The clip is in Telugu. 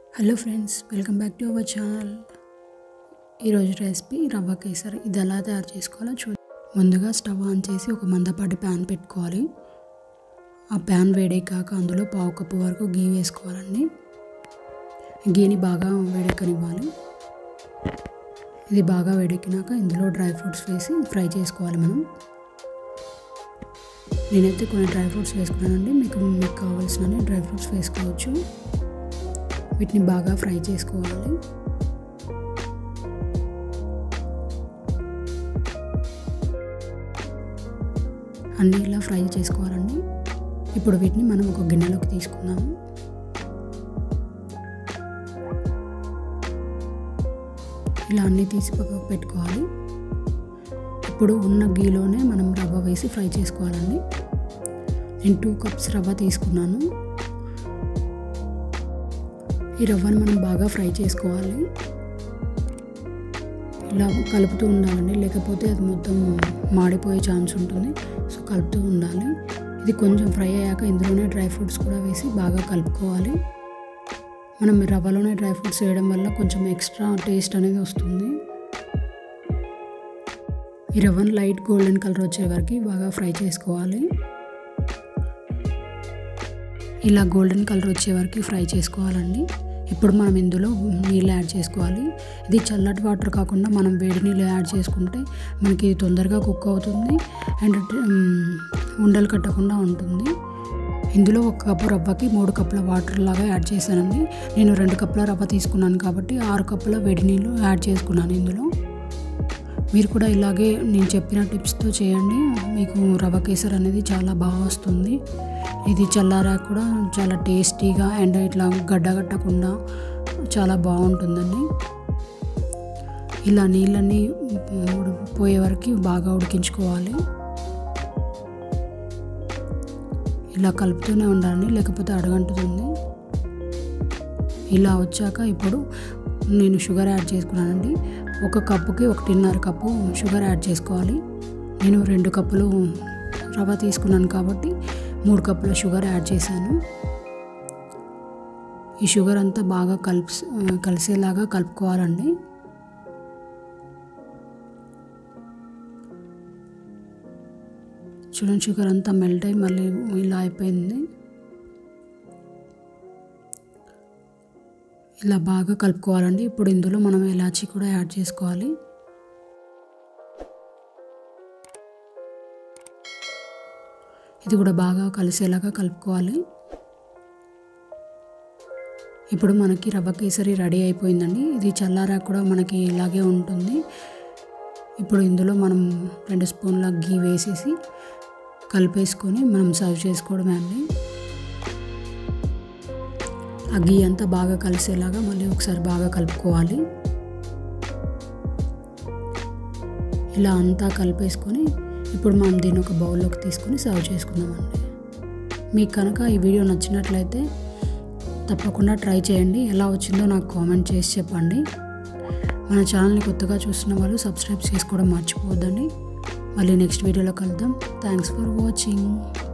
hello friends welcome back to our channel ఈరోజు రెసిపీ రవ్వ కేసరి ఇది ఎలా తయారు చేసుకోవాలో చూ ముందుగా స్టవ్ ఆన్ చేసి ఒక మందపాటి ప్యాన్ పెట్టుకోవాలి ఆ ప్యాన్ వేడెక్కాక అందులో పావు కప్పు వరకు గీ వేసుకోవాలండి గీని బాగా వేడెక్కనివ్వాలి ఇది బాగా వేడెక్కినాక ఇందులో డ్రై ఫ్రూట్స్ వేసి ఫ్రై చేసుకోవాలి మనం నేనైతే కొన్ని డ్రై ఫ్రూట్స్ వేసుకున్నానండి మీకు మీకు కావాల్సిన డ్రై ఫ్రూట్స్ వేసుకోవచ్చు వీటిని బాగా ఫ్రై చేసుకోవాలి అన్నీ ఇలా ఫ్రై చేసుకోవాలండి ఇప్పుడు వీటిని మనం ఒక గిన్నెలోకి తీసుకుందాము ఇలా అన్నీ తీసి పక్కకు పెట్టుకోవాలి ఇప్పుడు ఉన్న గీలోనే మనం రవ్వ వేసి ఫ్రై చేసుకోవాలండి నేను టూ కప్స్ రవ్వ తీసుకున్నాను ఈ రవ్వను మనం బాగా ఫ్రై చేసుకోవాలి ఇలా కలుపుతూ ఉండాలండి లేకపోతే అది మొత్తం మాడిపోయే ఛాన్స్ ఉంటుంది సో కలుపుతూ ఉండాలి ఇది కొంచెం ఫ్రై అయ్యాక ఇందులోనే డ్రై ఫ్రూట్స్ కూడా వేసి బాగా కలుపుకోవాలి మనం రవ్వలోనే డ్రై ఫ్రూట్స్ వేయడం వల్ల కొంచెం ఎక్స్ట్రా టేస్ట్ అనేది వస్తుంది ఈ రవ్వను లైట్ గోల్డెన్ కలర్ వచ్చే వరకు బాగా ఫ్రై చేసుకోవాలి ఇలా గోల్డెన్ కలర్ వచ్చే వరకు ఫ్రై చేసుకోవాలండి ఇప్పుడు మనం ఇందులో నీళ్ళు యాడ్ చేసుకోవాలి ఇది చల్లటి వాటర్ కాకుండా మనం వేడి నీళ్ళు యాడ్ చేసుకుంటే మనకి తొందరగా కుక్ అవుతుంది అండ్ ఉండలు కట్టకుండా ఉంటుంది ఇందులో ఒక కప్పు రవ్వకి మూడు కప్పుల వాటర్ లాగా యాడ్ చేశానండి నేను రెండు కప్పుల రవ్వ తీసుకున్నాను కాబట్టి ఆరు కప్పుల వేడి నీళ్ళు యాడ్ చేసుకున్నాను ఇందులో మీరు కూడా ఇలాగే నేను చెప్పిన టిప్స్తో చేయండి మీకు రవ్వ కేసర్ అనేది చాలా బాగా వస్తుంది ఇది చల్లారా కూడా చాలా టేస్టీగా అండ్ ఇట్లా గడ్డగట్టకుండా చాలా బాగుంటుందండి ఇలా నీళ్ళని పోయే వరకు బాగా ఉడికించుకోవాలి ఇలా కలుపుతూనే ఉండాలి లేకపోతే అడగంటుతుంది ఇలా వచ్చాక ఇప్పుడు నేను షుగర్ యాడ్ చేసుకున్నానండి ఒక కప్పుకి ఒకటిన్నర కప్పు షుగర్ యాడ్ చేసుకోవాలి నేను రెండు కప్పులు రవ్వ తీసుకున్నాను కాబట్టి మూడు కప్పుల షుగర్ యాడ్ చేశాను ఈ షుగర్ అంతా బాగా కలిపి కలిసేలాగా కలుపుకోవాలండి చూడండి షుగర్ అంతా మెల్ట్ అయ్యి మళ్ళీ ఇలా అయిపోయింది ఇలా బాగా కలుపుకోవాలండి ఇప్పుడు ఇందులో మనం ఇలాచీ కూడా యాడ్ చేసుకోవాలి ఇది కూడా బాగా కలిసేలాగా కలుపుకోవాలి ఇప్పుడు మనకి రవ్వ కేసరి రెడీ అయిపోయిందండి ఇది చల్లారా కూడా మనకి ఇలాగే ఉంటుంది ఇప్పుడు ఇందులో మనం రెండు స్పూన్ల గీ వేసేసి కలిపేసుకొని మనం సర్వ్ చేసుకోవడమే అండి ఆ గీ అంతా బాగా కలిసేలాగా మళ్ళీ ఒకసారి బాగా కలుపుకోవాలి ఇలా అంతా కలిపేసుకొని ఇప్పుడు మనం దీన్ని ఒక బౌల్లోకి తీసుకొని సర్వ్ చేసుకుందామండి మీకు కనుక ఈ వీడియో నచ్చినట్లయితే తప్పకుండా ట్రై చేయండి ఎలా వచ్చిందో నాకు కామెంట్ చేసి చెప్పండి మన ఛానల్ని కొత్తగా చూస్తున్న వాళ్ళు సబ్స్క్రైబ్ చేసుకోవడం మర్చిపోవద్దండి మళ్ళీ నెక్స్ట్ వీడియోలో కలుద్దాం థ్యాంక్స్ ఫర్ వాచింగ్